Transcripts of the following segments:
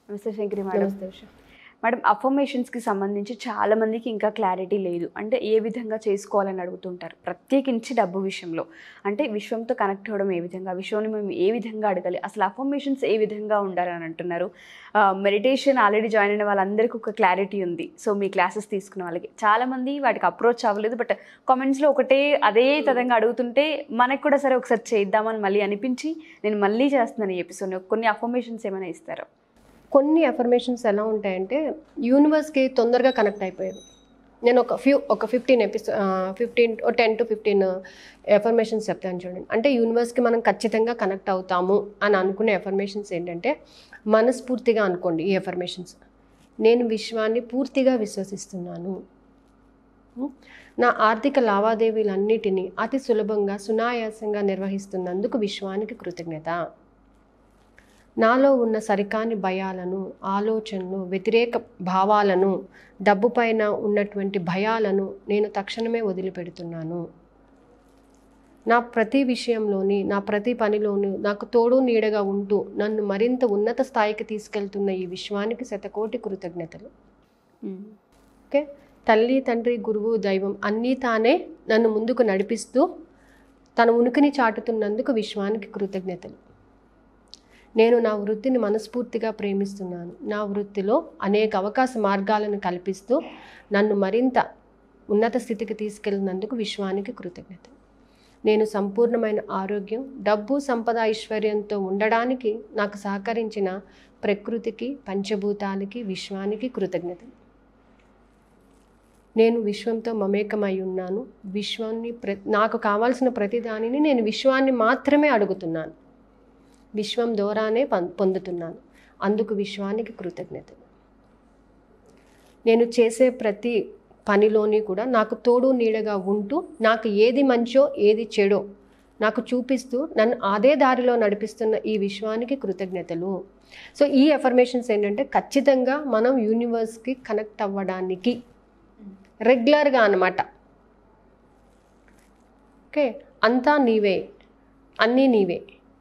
నమస్తే శంకరి మేడం నమస్తే ఉషా. మేడం అఫర్మేషన్స్కి సంబంధించి చాలా మందికి ఇంకా క్లారిటీ లేదు అంటే ఏ విధంగా చేసుకోవాలని అడుగుతుంటారు ప్రత్యేకించి డబ్బు విషయంలో అంటే విశ్వంతో కనెక్ట్ అవ్వడం ఏ విధంగా విశ్వాన్ని మేము ఏ విధంగా అడగాలి అసలు అఫర్మేషన్స్ ఏ విధంగా ఉండాలని అంటున్నారు మెడిటేషన్ ఆల్రెడీ జాయిన్ అయిన వాళ్ళందరికీ ఒక క్లారిటీ ఉంది సో మీ క్లాసెస్ తీసుకున్న వాళ్ళకి చాలామంది వాటికి అప్రోచ్ అవ్వలేదు బట్ కామెంట్స్లో ఒకటే అదే తదంగా అడుగుతుంటే మనకు కూడా సరే ఒకసారి చేద్దామని మళ్ళీ అనిపించి నేను మళ్ళీ చేస్తున్నాను ఈ ఎపిసోడ్ కొన్ని అఫర్మేషన్స్ ఏమైనా ఇస్తారా కొన్ని అఫర్మేషన్స్ ఎలా ఉంటాయంటే యూనివర్స్కి తొందరగా కనెక్ట్ అయిపోయారు నేను ఒక ఫ్యూ ఒక fifteen episode fifteen ten to fifteen affirmations చెప్తాను చూడండి అంటే యూనివర్స్కి మనం ఖచ్చితంగా కనెక్ట్ అవుతాము అని అనుకునే ఎఫర్మేషన్స్ ఏంటంటే మనస్ఫూర్తిగా అనుకోండి ఈ ఎఫర్మేషన్స్ నేను విశ్వాన్ని పూర్తిగా విశ్వసిస్తున్నాను ఉం? నా ఆర్థిక లావాదేవీలన్నిటినీ అతి సులభంగా సునాయాసంగా నిర్వహిస్తున్నందుకు విశ్వానికి కృతజ్ఞత నాలో ఉన్న సరికాని భయాలను ఆలోచనలు వ్యతిరేక భావాలను డబ్బుపైన ఉన్నటువంటి భయాలను నేను తక్షణమే వదిలిపెడుతున్నాను నా ప్రతి విషయంలోని నా ప్రతి పనిలోని నాకు తోడు నీడగా ఉంటూ నన్ను మరింత ఉన్నత స్థాయికి తీసుకెళ్తున్న ఈ విశ్వానికి శతకోటి కృతజ్ఞతలు ఓకే తల్లి తండ్రి గురువు దైవం అన్నీ తానే నన్ను ముందుకు నడిపిస్తూ తన ఉనికిని చాటుతున్నందుకు విశ్వానికి కృతజ్ఞతలు నేను నా వృత్తిని మనస్ఫూర్తిగా ప్రేమిస్తున్నాను నా వృత్తిలో అనేక అవకాశ మార్గాలను కల్పిస్తూ నన్ను మరింత ఉన్నత స్థితికి తీసుకెళ్ళినందుకు విశ్వానికి కృతజ్ఞత నేను సంపూర్ణమైన ఆరోగ్యం డబ్బు సంపద ఐశ్వర్యంతో ఉండడానికి నాకు సహకరించిన ప్రకృతికి పంచభూతాలకి విశ్వానికి కృతజ్ఞతలు నేను విశ్వంతో మమేకమై ఉన్నాను విశ్వాన్ని ప్ర నాకు కావాల్సిన ప్రతి దానిని నేను విశ్వాన్ని మాత్రమే అడుగుతున్నాను విశ్వం ద్వారానే పం పొందుతున్నాను అందుకు విశ్వానికి కృతజ్ఞతలు నేను చేసే ప్రతి పనిలోని కూడా నాకు తోడు నీడగా ఉంటూ నాకు ఏది మంచో ఏది చెడో నాకు చూపిస్తూ నన్ను అదే దారిలో నడిపిస్తున్న ఈ విశ్వానికి కృతజ్ఞతలు సో ఈ ఎఫర్మేషన్స్ ఏంటంటే ఖచ్చితంగా మనం యూనివర్స్కి కనెక్ట్ అవ్వడానికి రెగ్యులర్గా అనమాట ఓకే అంతా నీవే అన్నీ నీవే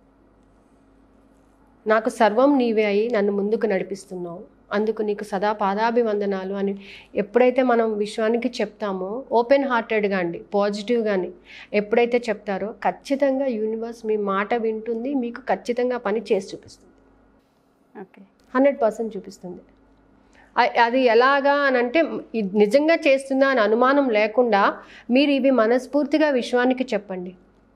నాకు సర్వం నీవే అయి నన్ను ముందుకు నడిపిస్తున్నావు అందుకు నీకు సదా పాదాభివందనాలు అని ఎప్పుడైతే మనం విశ్వానికి చెప్తామో ఓపెన్ హార్టెడ్గా అండి పాజిటివ్గాని ఎప్పుడైతే చెప్తారో ఖచ్చితంగా యూనివర్స్ మీ మాట వింటుంది మీకు ఖచ్చితంగా పని చేసి చూపిస్తుంది ఓకే హండ్రెడ్ పర్సెంట్ చూపిస్తుంది అ- అది ఎలాగా అని అంటే ఇది నిజంగా చేస్తుందా అని అనుమానం లేకుండా మీరు ఇవి మనస్ఫూర్తిగా విశ్వానికి చెప్పండి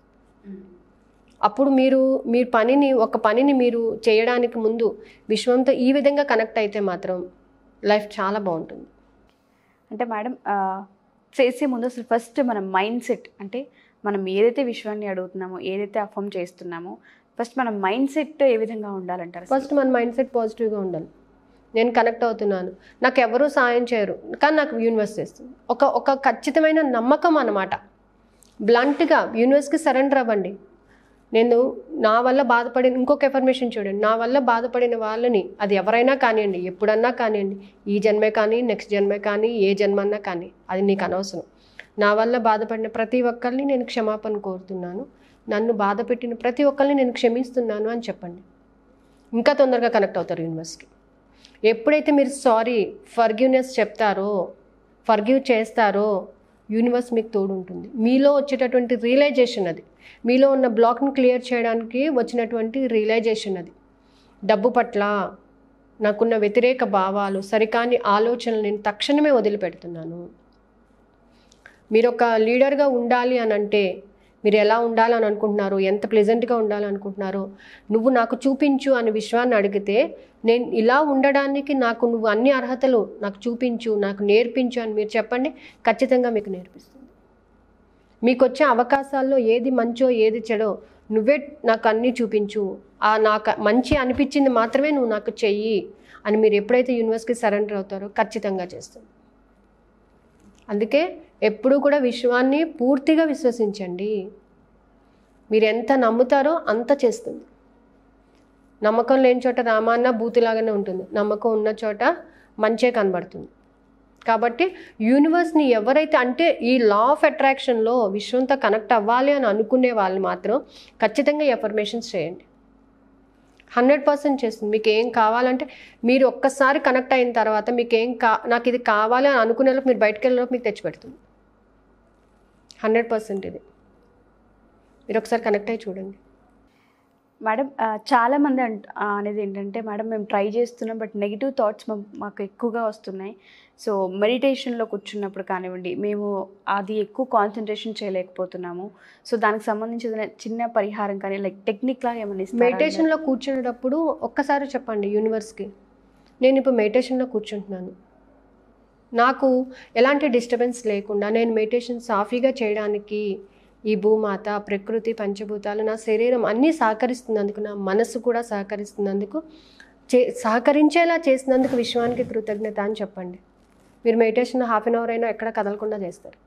అప్పుడు మీరు మీ పనిని ఒక పనిని మీరు చేయడానికి ముందు విశ్వంతో ఈ విధంగా కనెక్ట్ అయితే మాత్రం లైఫ్ చాలా బాగుంటుంది అంటే మేడం ఆ, చేసే ముందు అసలు ఫస్ట్ మన మైండ్ సెట్ అంటే మనం ఏదైతే విశ్వాన్ని అడుగుతున్నామో ఏదైతే అఫర్మ్ చేస్తున్నామో ఫస్ట్ మన మైండ్ సెట్ ఏ విధంగా ఉండాలంటారు అసలు? ఫస్ట్ మన మైండ్ సెట్ పాజిటివ్గా ఉండాలి నేను కనెక్ట్ అవుతున్నాను నాకు ఎవరూ సాయం చేయరు కానీ నాకు యూనివర్స్ చేస్తుంది ఒక ఒక ఖచ్చితమైన నమ్మకం అన్నమాట బ్లంట్గా యూనివర్స్కి సరెండర్ అవ్వండి నేను నా వల్ల బాధపడిన ఇంకొక ఎఫర్మేషన్ చూడండి నా వల్ల బాధపడిన వాళ్ళని అది ఎవరైనా కానివ్వండి ఎప్పుడన్నా కానివ్వండి ఈ జన్మే కానీ నెక్స్ట్ జన్మే కానీ ఏ జన్మన్నా కానీ అది నీకు అనవసరం నా వల్ల బాధపడిన ప్రతి ఒక్కరిని నేను క్షమాపణ కోరుతున్నాను నన్ను బాధ పెట్టిన ప్రతి ఒక్కరిని నేను క్షమిస్తున్నాను అని చెప్పండి ఇంకా తొందరగా కనెక్ట్ అవుతారు యూనివర్స్కి ఎప్పుడైతే మీరు సారీ ఫర్గివ్నెస్ చెప్తారో ఫర్గివ్ చేస్తారో యూనివర్స్ మీకు తోడు ఉంటుంది మీలో వచ్చేటటువంటి రియలైజేషన్ అది మీలో ఉన్న బ్లాక్ని క్లియర్ చేయడానికి వచ్చినటువంటి రియలైజేషన్ అది డబ్బు పట్ల నాకున్న వ్యతిరేక భావాలు సరికాని ఆలోచనలు నేను తక్షణమే వదిలిపెడుతున్నాను మీరు ఒక లీడర్గా ఉండాలి అని అంటే మీరు ఎలా ఉండాలని అనుకుంటున్నారు ఎంత ప్లెజెంట్గా ఉండాలని అనుకుంటున్నారో నువ్వు నాకు చూపించు అని విశ్వాన్ని అడిగితే నేను ఇలా ఉండడానికి నాకు నువ్వు అన్ని అర్హతలు నాకు చూపించు నాకు నేర్పించు అని మీరు చెప్పండి ఖచ్చితంగా మీకు నేర్పిస్తుంది మీకు వచ్చే అవకాశాల్లో ఏది మంచో ఏది చెడో నువ్వే నాకు అన్నీ చూపించు ఆ నాకు మంచి అనిపించింది మాత్రమే నువ్వు నాకు చెయ్యి అని మీరు ఎప్పుడైతే యూనివర్స్కి సరెండర్ అవుతారో ఖచ్చితంగా చేస్తుంది అందుకే ఎప్పుడూ కూడా విశ్వాన్ని పూర్తిగా విశ్వసించండి మీరు ఎంత నమ్ముతారో అంత చేస్తుంది నమ్మకం లేని చోట రామాన్న బూతులాగానే ఉంటుంది నమ్మకం ఉన్న చోట మంచే కనబడుతుంది కాబట్టి యూనివర్స్ని ఎవరైతే అంటే ఈ లా ఆఫ్ అట్రాక్షన్లో విశ్వంతో కనెక్ట్ అవ్వాలి అని అనుకునే వాళ్ళు మాత్రం ఖచ్చితంగా ఎఫర్మేషన్స్ చేయండి హండ్రెడ్ పర్సెంట్ చేస్తుంది మీకు ఏం కావాలంటే మీరు ఒక్కసారి కనెక్ట్ అయిన తర్వాత మీకు ఏం కా నాకు ఇది కావాలి అని అనుకునేలోపు మీరు బయటకు వెళ్ళేలోపు మీకు తెచ్చిపెడుతుంది హండ్రెడ్ పర్సెంట్ ఇది మీరు ఒకసారి కనెక్ట్ అయ్యి చూడండి మేడం ఆ, చాలా మంది అంట ఆ, అనేది ఏంటంటే మేడం మేము ట్రై చేస్తున్నాం బట్ నెగిటివ్ థాట్స్ మాకు ఎక్కువగా వస్తున్నాయి సో మెడిటేషన్లో కూర్చున్నప్పుడు కానివ్వండి మేము అది ఎక్కువ కాన్సన్ట్రేషన్ చేయలేకపోతున్నాము సో దానికి సంబంధించి ఏదైనా చిన్న పరిహారం కానీ లైక్ టెక్నిక్ లాగా ఏమైనా ఇస్తారా? మెడిటేషన్లో కూర్చునేటప్పుడు ఒక్కసారి చెప్పండి యూనివర్స్కి నేను ఇప్పుడు మెడిటేషన్లో కూర్చుంటున్నాను నాకు ఎలాంటి డిస్టర్బెన్స్ లేకుండా నేను మెడిటేషన్ సాఫీగా చేయడానికి ఈ భూమాత ప్రకృతి పంచభూతాలు నా శరీరం అన్నీ సహకరిస్తున్నందుకు నా మనసు కూడా సహకరిస్తున్నందుకు చే సహకరించేలా చేసినందుకు విశ్వానికి కృతజ్ఞత అని చెప్పండి మీరు మెడిటేషన్ హాఫ్ అన్ అవర్ అయినా ఎక్కడ కదలకుండా చేస్తారు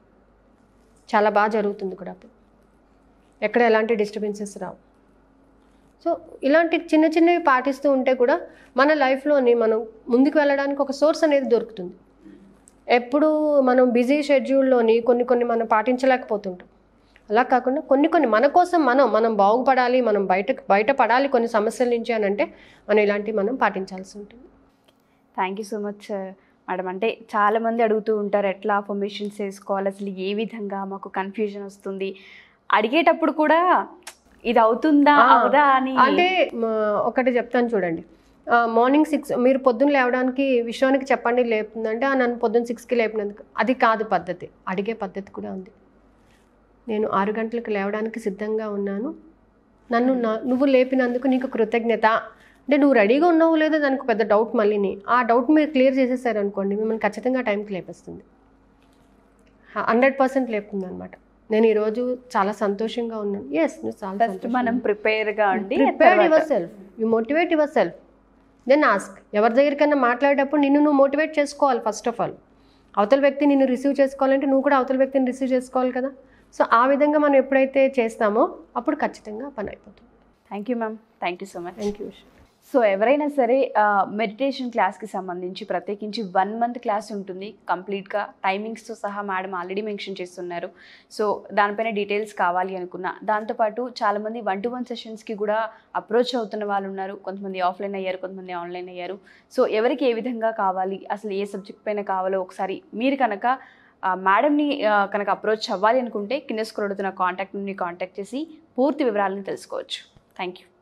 చాలా బాగా జరుగుతుంది కూడా అప్పుడు ఎక్కడ ఎలాంటి డిస్టర్బెన్సెస్ రావు సో ఇలాంటి చిన్న చిన్నవి పాటిస్తూ ఉంటే కూడా మన లైఫ్లోని మనం ముందుకు వెళ్ళడానికి ఒక సోర్స్ అనేది దొరుకుతుంది ఎప్పుడు మనం బిజీ షెడ్యూల్లోని కొన్ని కొన్ని మనం పాటించలేకపోతుంటాం అలా కాకుండా కొన్ని కొన్ని మన కోసం మనం మనం బాగుపడాలి మనం బయట బయటపడాలి కొన్ని సమస్యల నుంచి అని అంటే మనం ఇలాంటివి మనం పాటించాల్సి ఉంటుంది thank you so much madam అంటే చాలా మంది అడుగుతూ ఉంటారు ఎట్లా ఫర్మేషన్స్ వేసుకోవాలి అసలు ఏ విధంగా మాకు కన్ఫ్యూజన్ వస్తుంది అడిగేటప్పుడు కూడా ఇది అవుతుందా ఆ, అవుదా అని అంటే మ, ఒకటి చెప్తాను చూడండి మార్నింగ్ సిక్స్ మీరు పొద్దున్న లేవడానికి విశ్వానికి చెప్పండి లేపుతుందంటే "ఆ, నన్ను పొద్దున్న సిక్స్కి లేపినందుకు అది కాదు పద్ధతి అడిగే పద్ధతి కూడా ఉంది నేను ఆరు గంటలకు లేవడానికి సిద్ధంగా ఉన్నాను నన్ను నా- నువ్వు లేపినందుకు నీకు కృతజ్ఞత అంటే నువ్వు రెడీగా ఉన్నావు లేదో దానికి పెద్ద డౌట్ మళ్ళీని ఆ డౌట్ మీరు క్లియర్ చేసేసారు అనుకోండి మిమ్మల్ని ఖచ్చితంగా టైంకి లేపేస్తుంది హండ్రెడ్ పర్సెంట్ లేపుతుంది అనమాట నేను ఈరోజు చాలా సంతోషంగా ఉన్నాను ఎస్ నువ్వు చాలా ఫస్ట్ సంతోషంగా మనం ప్రిపేర్ గా ఉండి ప్రిపేర్డ్ తర్వాత- yourself you motivate yourself then ask ఎవరి దగ్గరికైనా మాట్లాడేటప్పుడు నిన్ను నువ్వు మోటివేట్ చేసుకోవాలి ఫస్ట్ ఆఫ్ ఆల్ అవతల వ్యక్తి నిన్ను రిసీవ్ చేసుకోవాలంటే నువ్వు కూడా అవతల వ్యక్తిని రిసీవ్ చేసుకోవాలి కదా సో ఆ విధంగా మనం ఎప్పుడైతే చేస్తామో అప్పుడు ఖచ్చితంగా పని అయిపోతుంది thank you ma'am thank you so much thank you so ఎవరైనా సరే మెడిటేషన్ క్లాస్కి సంబంధించి ప్రత్యేకించి వన్ మంత్ క్లాస్ ఉంటుంది కంప్లీట్గా టైమింగ్స్తో సహా మేడం ఆల్రెడీ మెన్షన్ చేస్తున్నారు సో దానిపైన డీటెయిల్స్ కావాలి అనుకున్నా దాంతోపాటు చాలామంది వన్ టు వన్ సెషన్స్కి కూడా అప్రోచ్ అవుతున్న వాళ్ళు ఉన్నారు కొంతమంది ఆఫ్లైన్ అయ్యారు కొంతమంది ఆన్లైన్ అయ్యారు సో ఎవరికి ఏ విధంగా కావాలి అసలు ఏ సబ్జెక్ట్ పైన కావాలో ఒకసారి మీరు కనుక ఆ, మేడంని ఆ, కనుక అప్రోచ్ అవ్వాలి అనుకుంటే కింద స్క్రోల్ అవుతున్న కాంటాక్ట్ నుండి కాంటాక్ట్ చేసి పూర్తి వివరాలను తెలుసుకోవచ్చు థ్యాంక్ యూ